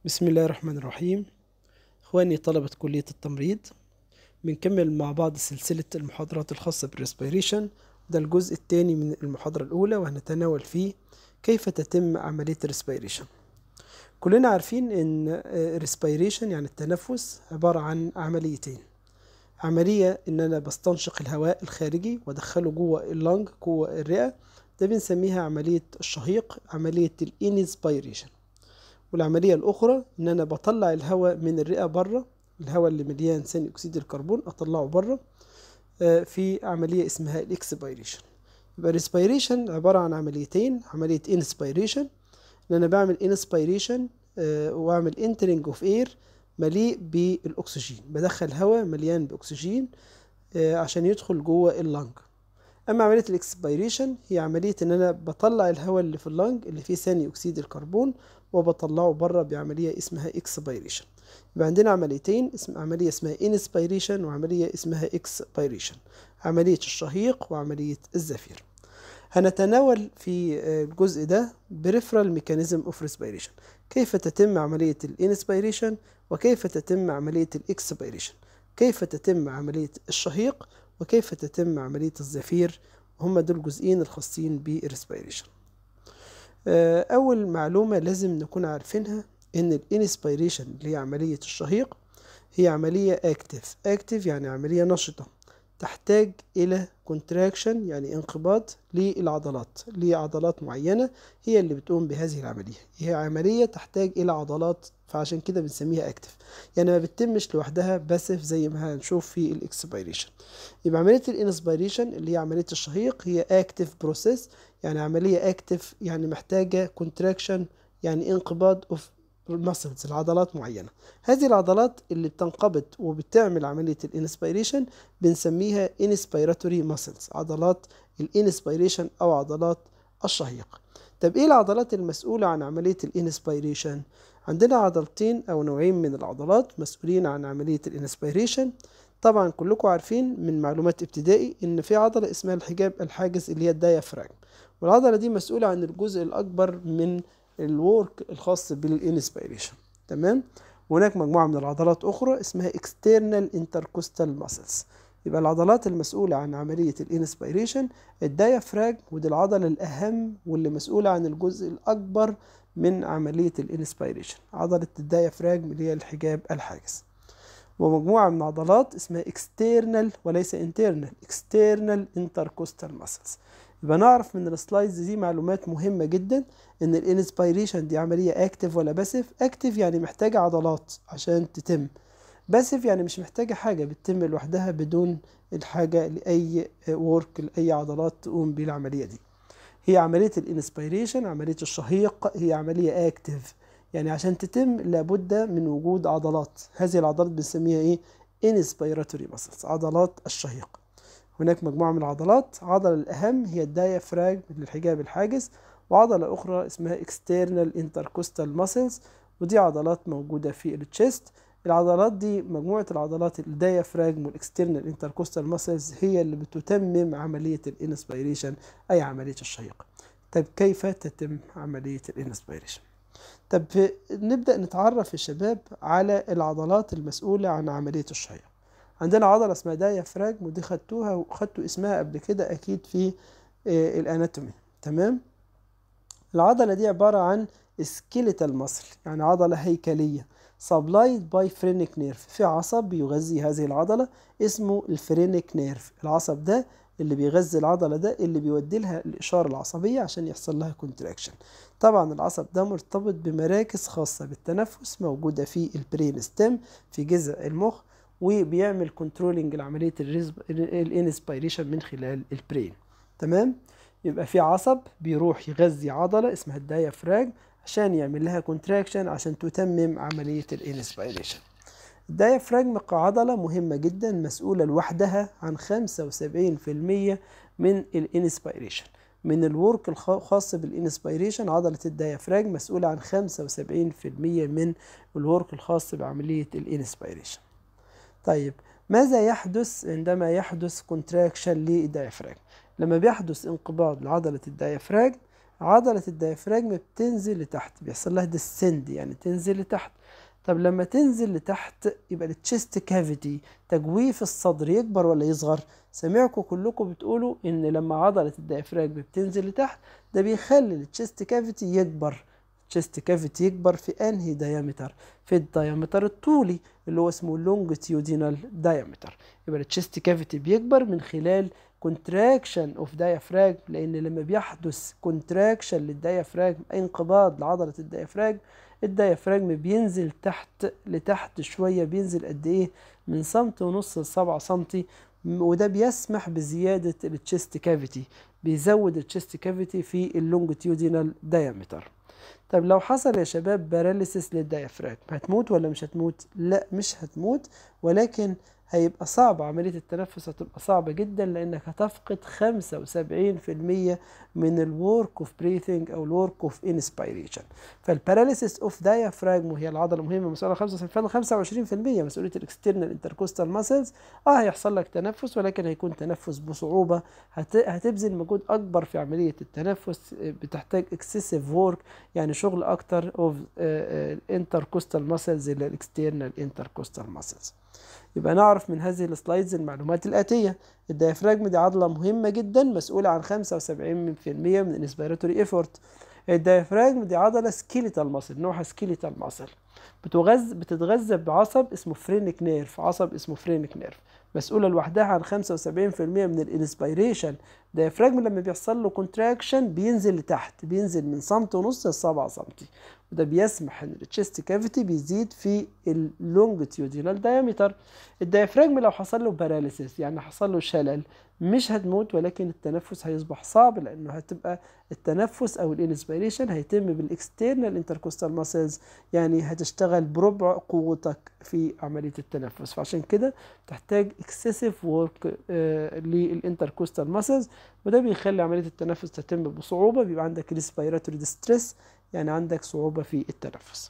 بسم الله الرحمن الرحيم إخواني طلبة كلية التمريض بنكمل مع بعض سلسلة المحاضرات الخاصة بالريسبيريشن ده الجزء الثاني من المحاضرة الأولى وهنتناول فيه كيف تتم عملية الريسبيريشن كلنا عارفين إن الريسبيريشن يعني التنفس عبارة عن عمليتين عملية إن أنا بستنشق الهواء الخارجي وأدخله جوه اللنج جوه الرئة ده بنسميها عملية الشهيق عملية الانسبيريشن والعملية الأخرى إن أنا بطلع الهواء من الرئة بره الهواء اللي مليان ثاني أكسيد الكربون أطلعه بره في عملية اسمها الإكسبيريشن يبقى الريسبيريشن عبارة عن عمليتين عملية انسبيريشن إن أنا بعمل انسبيريشن وأعمل انترنج أوف إير مليء بالأكسجين بدخل هواء مليان بأكسجين عشان يدخل جوه اللنج اما عمليه الاكسبيريشن هي عمليه ان انا بطلع الهواء اللي في اللنج اللي فيه ثاني اكسيد الكربون وبطلعه بره بعمليه اسمها اكسبيريشن يبقى عندنا عمليتين اسم عمليه اسمها انسبيريشن وعمليه اسمها اكسبيريشن عمليه الشهيق وعمليه الزفير هنتناول في الجزء ده بريفرال ميكانيزم اوف ريسبيريشن كيف تتم عمليه الانسبيريشن وكيف تتم عمليه الاكسبيريشن كيف تتم عمليه الشهيق وكيف تتم عملية الزفير هم دول جزئين الخاصين بالريسبيريشن أول معلومة لازم نكون عارفينها إن الانسبيريشن اللي هي عملية الشهيق هي عملية اكتف اكتف يعني عملية نشطة تحتاج إلى كونتراكشن يعني انقباض للعضلات لعضلات معينة هي اللي بتقوم بهذه العملية هي عملية تحتاج إلى عضلات فعشان كده بنسميها اكتف يعني ما بتتمش لوحدها باسف زي ما هنشوف في الاكسبيريشن يبقى عملية الانسبيريشن اللي هي عملية الشهيق هي اكتف بروسيس يعني عملية اكتف يعني محتاجة كونتراكشن يعني انقباض اوف muscles العضلات معينة هذه العضلات اللي بتنقبض وبتعمل عملية الانسبيريشن بنسميها inspiratory muscles عضلات الانسبيريشن أو عضلات الشهيق طب ايه العضلات المسؤولة عن عملية الانسبيريشن عندنا عضلتين او نوعين من العضلات مسؤولين عن عملية الانسبيريشن طبعا كلكم عارفين من معلومات ابتدائي ان في عضلة اسمها الحجاب الحاجز اللي هي الدايافراجم والعضلة دي مسؤولة عن الجزء الاكبر من الورك الخاص بالانسبيريشن تمام وهناك مجموعة من العضلات اخرى اسمها external intercostal muscles يبقى العضلات المسؤولة عن عملية الانسبيريشن الدايافراج ودي العضلة الأهم واللي مسؤولة عن الجزء الأكبر من عملية الانسبيريشن عضلة الدايافراج اللي هي الحجاب الحاجز ومجموعة من عضلات اسمها external وليس internal external intercostal muscles يبقى نعرف من السلايدز دي معلومات مهمة جدا ان الانسبيريشن دي عملية اكتف ولا باسف اكتف يعني محتاجة عضلات عشان تتم باسف يعني مش محتاجة حاجة بتتم لوحدها بدون الحاجة لأي ورك لأي عضلات تقوم بالعملية دي هي عملية الانسبيريشن عملية الشهيق هي عملية اكتف يعني عشان تتم لابد من وجود عضلات هذه العضلات بنسميها ايه inspiratory muscles عضلات الشهيق هناك مجموعة من العضلات عضلة الأهم هي الدايافراج للحجاب الحاجز وعضلة أخرى اسمها external intercostal muscles ودي عضلات موجودة في التشيست العضلات دي مجموعة العضلات الدايافراجم والاكسترنال انتركوستال ماسلز هي اللي بتتمم عملية الانسبيريشن أي عملية الشهيق طيب كيف تتم عملية الانسبيريشن طب نبدأ نتعرف يا شباب على العضلات المسؤولة عن عملية الشهيق عندنا عضلة اسمها دايافراجم ودي خدتوها وخدتوا اسمها قبل كده أكيد في الأناتومي تمام العضلة دي عبارة عن سكيليتال مصل يعني عضلة هيكلية supplied by phrenic nerve في عصب بيغذي هذه العضلة اسمه الفرينيك نيرف العصب ده اللي بيغذي العضلة ده اللي بيودي لها الإشارة العصبية عشان يحصل لها كونتراكشن طبعا العصب ده مرتبط بمراكز خاصة بالتنفس موجودة في البرين ستيم في جذع المخ وبيعمل كنترولنج لعملية الانسبيريشن من خلال البرين تمام يبقى في عصب بيروح يغذي عضلة اسمها الدايافراج عشان يعمل لها كونتراكشن عشان تتمم عملية الانسبيريشن الدايافراجم كعضلة مهمة جدا مسؤولة لوحدها عن 75% من الانسبيريشن من الورك الخاص بالانسبيريشن عضلة الدايافراجم مسؤولة عن 75% من الورك الخاص بعملية الانسبيريشن طيب ماذا يحدث عندما يحدث كونتراكشن للدايافراجم لما بيحدث انقباض لعضلة الدايافراجم عضلة الديافراجم بتنزل لتحت بيحصل لها ديسند يعني تنزل لتحت طب لما تنزل لتحت يبقى التشيست كافيتي تجويف الصدر يكبر ولا يصغر سمعكم كلكم بتقولوا ان لما عضلة الديافراجم بتنزل لتحت ده بيخلي التشيست كافيتي يكبر التشيست كافيتي يكبر في انهي دايمتر في الدايمتر الطولي اللي هو اسمه لونجتيودينال دايمتر يبقى التشيست كافيتي بيكبر من خلال contraction of diaphragm لان لما بيحدث contraction للديافراجم انقباض لعضلة الديافراجم الديافراجم بينزل تحت لتحت شوية بينزل قد ايه من سنتي ونص لسبعة سنتي وده بيسمح بزيادة التشيست كافيتي بيزود التشيست كافيتي في اللونجتيودينال دايمتر طب لو حصل يا شباب باراليسيس للديافراجم هتموت ولا مش هتموت؟ لا مش هتموت ولكن هيبقى صعب عملية التنفس هتبقى صعبة جدا لأنك هتفقد 75% من الورك اوف بريثنج أو الورك اوف انسبيريشن فالباراليسيس اوف diaphragm وهي العضلة مهمة مسؤولة 25% مسؤولية الاكسترنال انتركوستال ماسلز اه هيحصل لك تنفس ولكن هيكون تنفس بصعوبة هت... هتبذل مجهود أكبر في عملية التنفس بتحتاج اكسسيف وورك يعني شغل أكتر اوف الانتركوستال ماسلز إلى الاكسترنال انتركوستال ماسلز يبقى نعرف من هذه السلايدز المعلومات الآتية الديافراجم دي عضلة مهمة جدا مسؤولة عن 75% من الانسبيراتوري ايفورت الديافراجم دي عضلة سكيليتال ماسل نوعها سكيليتال ماسل بتغذى بتتغذى بعصب اسمه فرينك نيرف عصب اسمه فرينك نيرف مسؤولة لوحدها عن 75% من الانسبيريشن الديافراجم لما بيحصل له كونتراكشن بينزل لتحت بينزل من سنتي ونص ل 7 سنتي وده بيسمح ان التشيست كافيتي بيزيد في اللونجتيودينال دايمتر الديافراجم لو حصل له باراليسيس يعني حصل له شلل مش هتموت ولكن التنفس هيصبح صعب لانه هتبقى التنفس او الانسبيريشن هيتم بالاكسترنال انتركوستال ماسلز يعني هتشتغل بربع قوتك في عمليه التنفس فعشان كده تحتاج اكسسيف ورك للانتركوستال ماسلز وده بيخلي عمليه التنفس تتم بصعوبه بيبقى عندك ريسبيراتوري ديستريس يعني عندك صعوبة في التنفس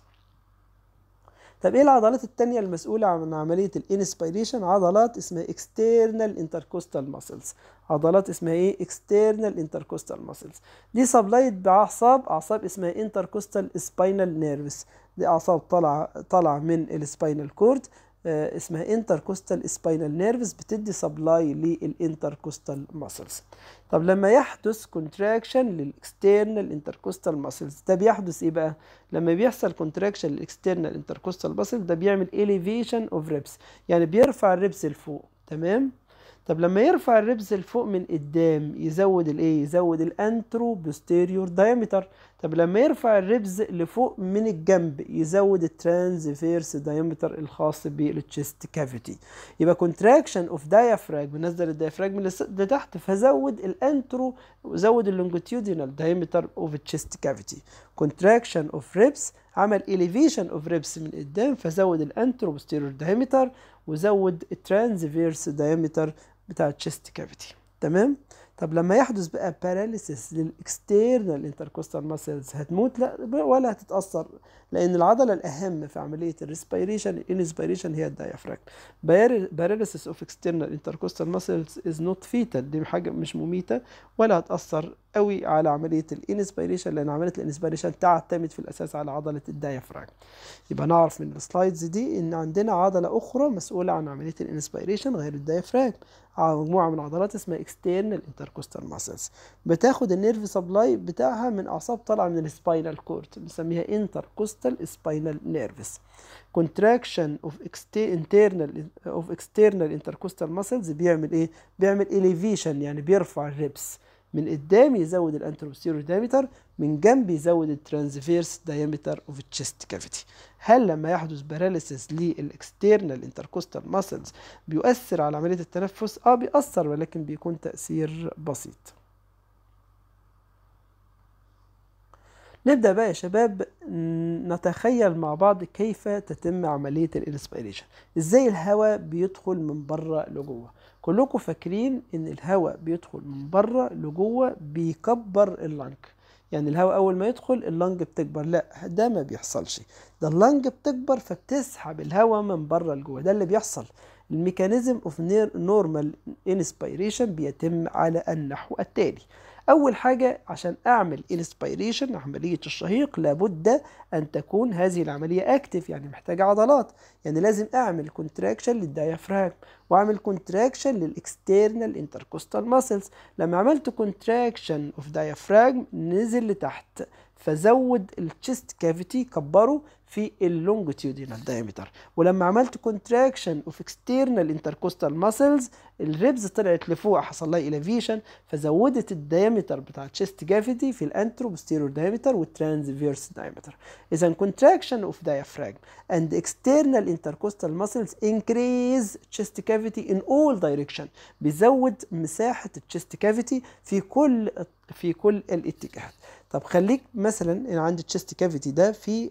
طب ايه العضلات التانية المسؤولة عن عملية الانسبيريشن عضلات اسمها external intercostal muscles عضلات اسمها ايه external intercostal muscles دي سبلايد باعصاب اعصاب اسمها intercostal spinal nerves دي اعصاب طالعة طالعة من السباينال كورد آه اسمها انتركوستال سباينال نيرفز بتدي سبلاي للانتركوستال ماسلز طب لما يحدث كونتراكشن للاكسترنال انتركوستال ماسلز ده بيحدث ايه بقى لما بيحصل كونتراكشن للاكسترنال انتركوستال ماسل ده بيعمل elevation اوف ريبس يعني بيرفع الريبس لفوق تمام طب لما يرفع الريبس لفوق من قدام يزود الايه يزود الانترو بوستيريور دايمتر طب لما يرفع الريبس لفوق من الجنب يزود الترانسفيرس دايمتر الخاص بالتشيست كافيتي يبقى كونتراكشن اوف دايافراجم نزل الدايافراجم لتحت فزود الانترو وزود اللونجيتيودينال دايمتر اوف التشيست كافيتي كونتراكشن اوف ريبس عمل elevation اوف ريبس من قدام فزود الانترو بوستيريور دايمتر وزود الترانسفيرس دايمتر بتاع التشيست كافيتي تمام طب لما يحدث بقى باراليسيس للاكسترنال انتركوستال ماسلز هتموت لا ولا هتتاثر لان العضله الاهم في عمليه الريسبيريشن الانسبيريشن هي الدايافراجم باراليسيس اوف اكسترنال انتركوستال ماسلز از نوت فيتال دي حاجه مش مميته ولا هتاثر قوي على عمليه الانسبيريشن لان عمليه الانسبيريشن تعتمد في الاساس على عضله الدايافراجم يبقى نعرف من السلايدز دي ان عندنا عضله اخرى مسؤوله عن عمليه الانسبيريشن غير الدايافراجم مجموعه من العضلات اسمها external intercostal muscles بتاخد النيرف سبلاي بتاعها من اعصاب طالعه من السباينال كورد بنسميها intercostal spinal nerves contraction of internal of external intercostal muscles بيعمل ايه بيعمل elevation يعني بيرفع الريبس من قدام يزود الانتروبستيريور دايمتر من جنب يزود الترانسفيرس دايمتر اوف التشست كافيتي هل لما يحدث باراليسيس للاكسترنال انتركوستال ماسلز بيؤثر على عمليه التنفس اه بيأثر ولكن بيكون تأثير بسيط نبدأ بقى يا شباب نتخيل مع بعض كيف تتم عملية الانسبيريشن ازاي الهواء بيدخل من بره لجوه كلكم فاكرين ان الهواء بيدخل من بره لجوه بيكبر اللنج يعني الهواء اول ما يدخل اللنج بتكبر لا ده ما بيحصلش ده اللنج بتكبر فبتسحب الهواء من بره لجوه ده اللي بيحصل الميكانيزم اوف نورمال انسبيريشن بيتم على النحو التالي اول حاجه عشان اعمل انسبيريشن عمليه الشهيق لابد ان تكون هذه العمليه اكتف يعني محتاجه عضلات يعني لازم اعمل كونتراكشن للديافراجم واعمل كونتراكشن للاكسترنال انتركوستال ماسلز لما عملت كونتراكشن اوف دايفراجم نزل لتحت فزود التشست كافيتي كبره في اللونجيتيودينال دايمتر ولما عملت كونتراكشن اوف اكسترنال انتركوستال ماسلز الريبز طلعت لفوق حصل لها اليفيشن فزودت الدايمتر بتاع التشست كافيتي في الانترو بوستيرور دايمتر والترانسفيرس دايمتر اذا كونتراكشن اوف diaphragm and external intercostal muscles increase chest cavity in all direction بيزود مساحة التشست كافيتي في كل في كل الاتجاهات طب خليك مثلا انا عندي التشست كافيتي ده في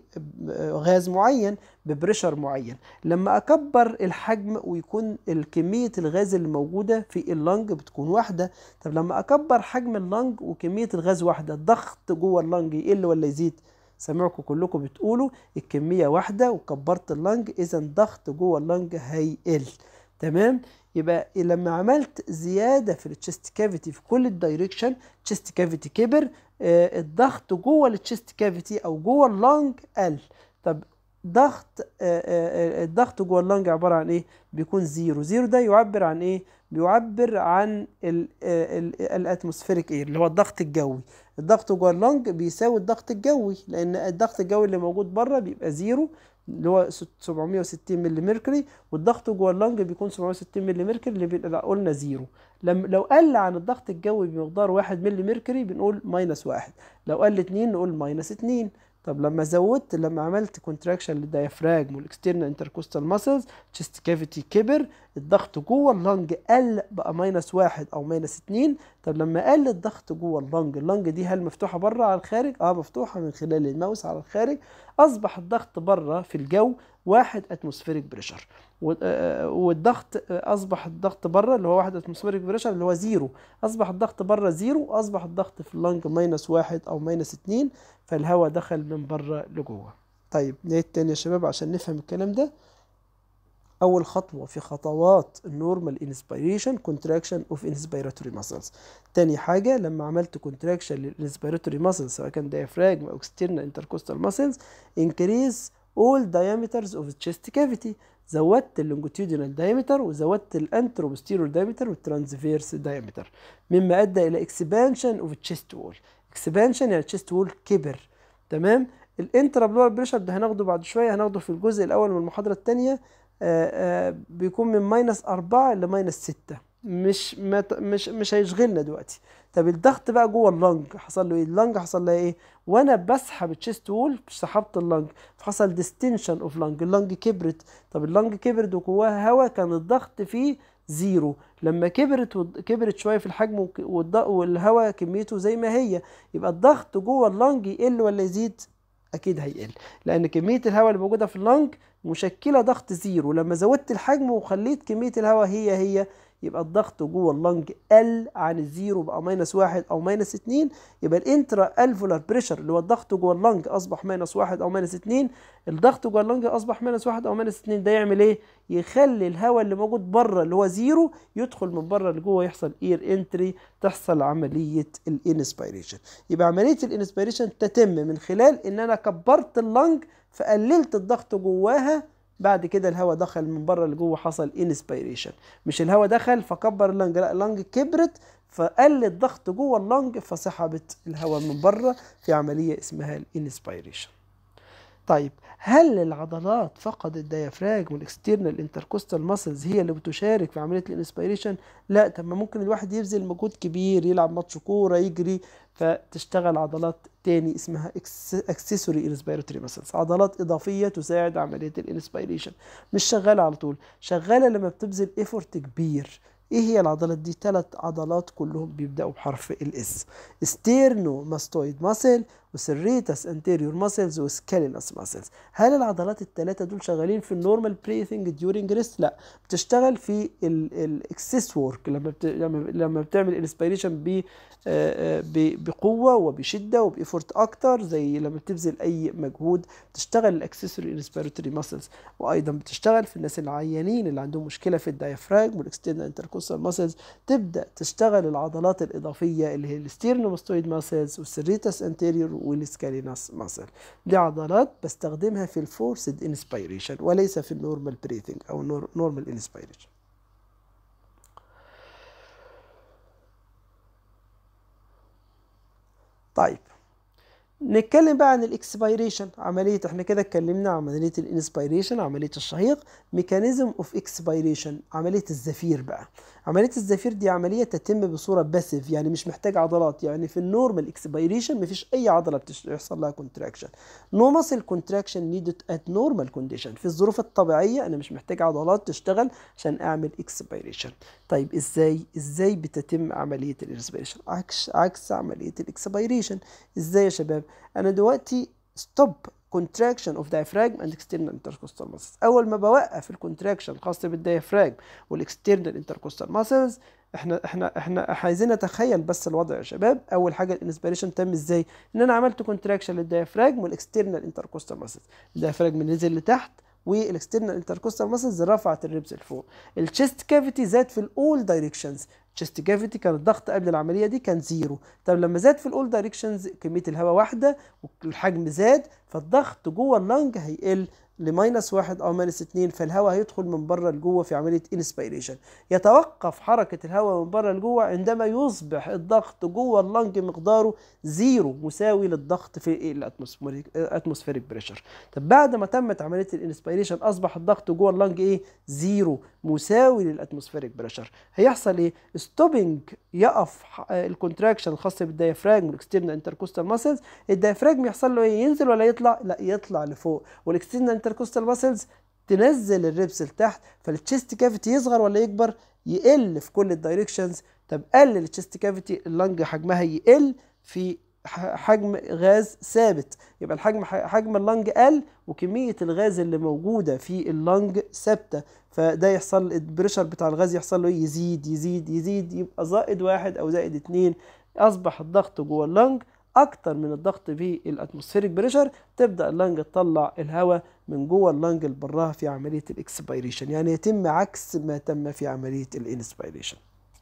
غاز معين ببريشر معين لما اكبر الحجم ويكون كميه الغاز اللي موجوده في اللنج بتكون واحده طب لما اكبر حجم اللنج وكميه الغاز واحده الضغط جوه اللنج يقل ولا يزيد سامعكم كلكم بتقولوا الكميه واحده وكبرت اللنج اذا الضغط جوه اللنج هيقل تمام يبقى لما عملت زياده في التشست كافيتي في كل الدايركشن تشست كافيتي كبر آه الضغط جوه التشست كافيتي او جوه اللنج قل طب ضغط آه آه الضغط جوه اللنج عباره عن ايه بيكون زيرو زيرو ده يعبر عن ايه بيعبر عن الاتموسفيريك اير اللي هو الضغط الجوي الضغط جوه اللنج بيساوي الضغط الجوي لان الضغط الجوي اللي موجود بره بيبقى زيرو اللي هو 760 ملي ميركوري والضغط جوه اللنج بيكون 760 ملي ميركوري اللي بيبقى قلنا زيرو لما لو قل عن الضغط الجوي بمقدار 1 ملي ميركوري بنقول ماينس 1 لو قل 2 نقول ماينس 2 طب لما زودت لما عملت كونتراكشن للديافراجم والاكسترنال انتركوستال ماسلز تشست كافيتي كبر الضغط جوه اللنج قل بقى ماينس واحد او ماينس اتنين طب لما قل الضغط جوه اللنج اللنج دي هل مفتوحه بره على الخارج اه مفتوحه من خلال الماوس على الخارج اصبح الضغط بره في الجو واحد اتموسفيريك بريشر والضغط اصبح الضغط بره اللي هو واحد اتموسفيريك بريشر اللي هو زيرو اصبح الضغط بره زيرو اصبح الضغط في اللنج ماينس واحد او ماينس اتنين فالهواء دخل من بره لجوه طيب نعيد تاني يا شباب عشان نفهم الكلام ده اول خطوه في خطوات النورمال انسبيريشن كونتراكشن اوف انسبيراتوري ماسلز تاني حاجه لما عملت كونتراكشن للانسبيراتوري ماسلز سواء كان diaphragm او external intercostal muscles increase all diameters of the chest cavity زودت اللونجيتيودينال دايمتر وزودت الانترو بوستيرور دايمتر والترانسفيرس دايمتر مما ادى الى اكسبانشن اوف التشيست وول اكسبانشن يعني التشيست وول كبر تمام الانترا بلور بريشر ده هناخده بعد شويه هناخده في الجزء الاول من المحاضره الثانيه بيكون من ماينس 4 لماينس 6 مش مش مش هيشغلنا دلوقتي طب الضغط بقى جوه اللنج حصل له ايه اللنج حصل لها ايه وانا بسحب التشيست وول سحبت اللنج فحصل ديستنشن اوف لنج اللنج كبرت طب اللنج كبرت وجواها هواء كان الضغط فيه زيرو لما كبرت كبرت شويه في الحجم والهواء كميته زي ما هي يبقى الضغط جوه اللنج يقل ولا يزيد اكيد هيقل لان كميه الهواء اللي موجوده في اللنج مشكله ضغط زيرو لما زودت الحجم وخليت كميه الهواء هي هي يبقى الضغط جوه اللنج قل عن الزيرو بقى ماينس واحد او ماينس اتنين يبقى الانترا الفولار بريشر اللي هو الضغط جوه اللنج اصبح ماينس واحد او ماينس اتنين الضغط جوه اللنج اصبح ماينس واحد او ماينس اتنين ده يعمل ايه؟ يخلي الهواء اللي موجود بره اللي هو زيرو يدخل من بره لجوه يحصل اير انتري تحصل عمليه الانسبيريشن يبقى عمليه الانسبيريشن تتم من خلال ان انا كبرت اللنج فقللت الضغط جواها بعد كده الهواء دخل من بره لجوه حصل انسبيريشن مش الهواء دخل فكبر اللنج لا اللنج كبرت فقل الضغط جوه اللنج فسحبت الهواء من بره في عمليه اسمها الانسبيريشن طيب هل العضلات فقط الديافراجم والاكسترنال انتركوستال ماسلز هي اللي بتشارك في عمليه الانسبيريشن لا طب ما ممكن الواحد يبذل مجهود كبير يلعب ماتش كوره يجري فتشتغل عضلات تاني اسمها اكسسوري انسبيراتوري ماسلز عضلات اضافيه تساعد عمليه الانسبيريشن مش شغاله على طول شغاله لما بتبذل ايفورت كبير ايه هي العضلات دي ثلاث عضلات كلهم بيبداوا بحرف الاس ستيرنو ماستويد ماسل وسريتس انتيريور ماسلز وسكالينس ماسلز هل العضلات الثلاثه دول شغالين في النورمال بريثنج ديورنج ريست لا بتشتغل في الاكسس ورك لما بت... لما لما بتعمل انسبيريشن ب بقوه وبشده وبإفورت اكتر زي لما بتبذل اي مجهود بتشتغل الاكسسوري انسبيراتوري ماسلز وايضا بتشتغل في الناس العيانين اللي عندهم مشكله في الدايفراجم والاكسترنال انتركوستال ماسلز تبدا تشتغل العضلات الاضافيه اللي هي الستيرنوماستويد ماسلز والسريتس انتيريور والسكاليناس ماسل دي عضلات بستخدمها في الفورسد انسبيريشن وليس في النورمال بريثنج او نورمال انسبيريشن طيب نتكلم بقى عن الاكسبيريشن عملية احنا كده اتكلمنا عن عملية الانسبيريشن عملية الشهيق ميكانيزم اوف اكسبيريشن عملية الزفير بقى عملية الزفير دي عملية تتم بصورة باسيف يعني مش محتاج عضلات يعني في النورمال اكسبيريشن مفيش اي عضلة بيحصل لها كونتراكشن نو ماسل كونتراكشن نيدد ات نورمال كونديشن في الظروف الطبيعية انا مش محتاج عضلات تشتغل عشان اعمل اكسبيريشن طيب ازاي ازاي بتتم عملية الانسبيريشن عكس عكس عملية الاكسبيريشن ازاي يا شباب انا دلوقتي ستوب contraction of diaphragm and external intercostal muscles اول ما بوقف الكونتراكشن الخاص بالديافراجم والاكسترنال intercostal muscles احنا احنا احنا عايزين نتخيل بس الوضع يا شباب اول حاجه الانسبيريشن تم ازاي ان انا عملت كونتراكشن للديافراجم والاكسترنال انتركوستال ماسلز الديافراجم نزل لتحت والاكسترنال انتركوستال ماسلز رفعت الريبس لفوق الشيست كافيتي زاد في الاول دايركشنز الشيست كافيتي كان الضغط قبل العمليه دي كان زيرو طب لما زاد في الاول دايركشنز كميه الهواء واحده والحجم زاد فالضغط جوه اللنج هيقل لماينس واحد او ماينس اتنين فالهواء هيدخل من بره لجوه في عمليه انسبيريشن يتوقف حركه الهواء من بره لجوه عندما يصبح الضغط جوه اللنج مقداره زيرو مساوي للضغط في الاتموسفيريك بريشر طب بعد ما تمت عمليه الانسبيريشن اصبح الضغط جوه اللنج ايه زيرو مساوي للاتموسفيريك بريشر هيحصل ايه ستوبنج يقف الكونتراكشن الخاص بالديافراجم والاكسترنال انتركوستال ماسلز الديافراجم يحصل له ايه ينزل ولا يطلع لا يطلع لفوق والاكسترنال انتركوستال ماسلز تنزل الريبس لتحت فالتشيست كافيتي يصغر ولا يكبر يقل في كل الدايركشنز طب قلل التشيست كافيتي اللنج حجمها يقل في حجم غاز ثابت يبقى الحجم حجم اللنج قل وكميه الغاز اللي موجوده في اللنج ثابته فده يحصل البريشر بتاع الغاز يحصل له يزيد يزيد يزيد يبقى زائد واحد او زائد اتنين اصبح الضغط جوه اللنج اكتر من الضغط في الاتموسفيريك بريشر تبدا اللنج تطلع الهواء من جوه اللنج لبراها في عمليه الاكسبيريشن يعني يتم عكس ما تم في عمليه الانسبيريشن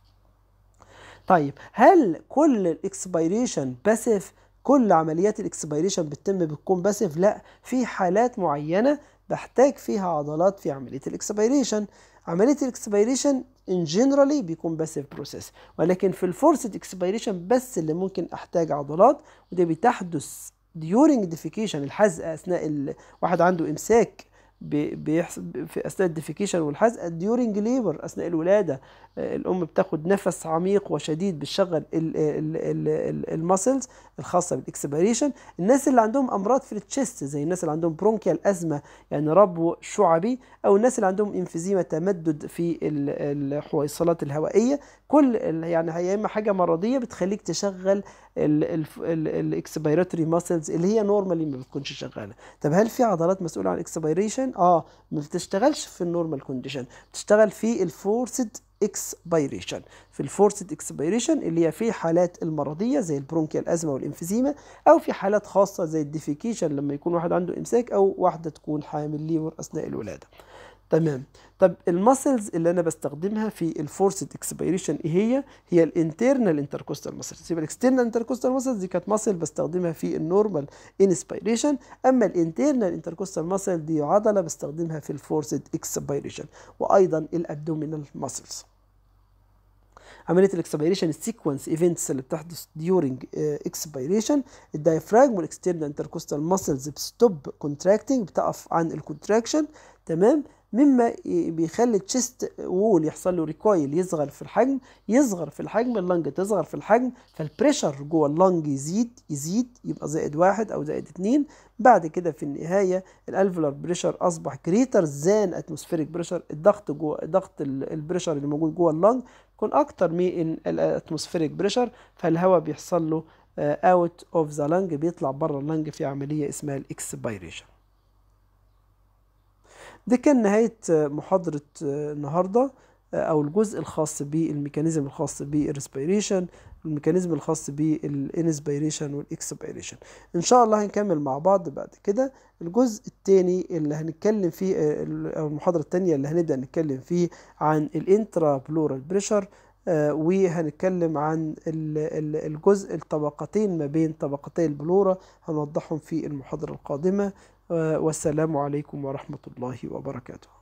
طيب هل كل الاكسبيريشن باسيف كل عمليات الاكسبيريشن بتتم بتكون باسيف لا في حالات معينه بحتاج فيها عضلات في عمليه الاكسبيريشن عمليه الاكسبيريشن ان جنرالي بيكون باسيف بروسيس ولكن في الفورسد اكسبيريشن بس اللي ممكن احتاج عضلات وده بتحدث during defecation الحزق اثناء واحد عنده امساك بيحصل في اثناء الديفيكيشن والحزق ديورنج ليبر اثناء الولاده الام بتاخد نفس عميق وشديد بتشغل الماسلز الخاصه بالاكسبيريشن الناس اللي عندهم امراض في التشست زي الناس اللي عندهم برونكيال ازمه يعني ربو شعبي او الناس اللي عندهم انفيزيما تمدد في الحويصلات الهوائيه كل يعني هي اما حاجه مرضيه بتخليك تشغل الاكسبيراتوري ماسلز اللي هي نورمالي ما بتكونش شغاله طب هل في عضلات مسؤوله عن الاكسبيريشن اه ما بتشتغلش في النورمال كونديشن بتشتغل في الفورسد اكسبيريشن في الفورسد اكسبيريشن اللي هي في حالات المرضيه زي البرونكيال ازمه والانفيزيما او في حالات خاصه زي الديفيكيشن لما يكون واحد عنده امساك او واحده تكون حامل ليبر اثناء الولاده تمام طب المسلز اللي انا بستخدمها في الفورسد اكسبيريشن ايه هي هي الانترنال انتركوستال مسلز يبقى الاكسترنال انتركوستال مسلز دي كانت مسل بستخدمها في النورمال انسبيريشن اما الانترنال انتركوستال مسل دي عضله بستخدمها في الفورسد اكسبيريشن وايضا الابدومينال مسلز عمليه الاكسبيريشن السيكونس ايفنتس اللي بتحدث ديورنج اكسبيريشن الدايفراجم والاكسترنال انتركوستال مسلز بستوب كونتراكتنج بتقف عن الكونتراكشن تمام مما بيخلي التشيست وول يحصل له ريكويل يصغر في الحجم يصغر في الحجم اللنج تصغر في الحجم فالبريشر جوه اللنج يزيد يزيد يبقى زائد واحد او زائد اتنين بعد كده في النهايه الالفولار بريشر اصبح جريتر زان اتموسفيريك بريشر الضغط جوه ضغط البريشر اللي موجود جوه اللنج يكون اكتر من الاتموسفيريك بريشر فالهواء بيحصل له اوت اوف ذا لنج بيطلع بره اللنج في عمليه اسمها الاكسبيريشن دي كان نهايه محاضره النهارده او الجزء الخاص بالميكانيزم الخاص بالريسبيريشن الميكانيزم الخاص بالانسبيريشن والاكسبيريشن ان شاء الله هنكمل مع بعض بعد كده الجزء الثاني اللي هنتكلم فيه او المحاضره الثانيه اللي هنبدا نتكلم فيه عن الانترا بلورال بريشر وهنتكلم عن الجزء الطبقتين ما بين طبقتي البلورة هنوضحهم في المحاضرة القادمة والسلام عليكم ورحمة الله وبركاته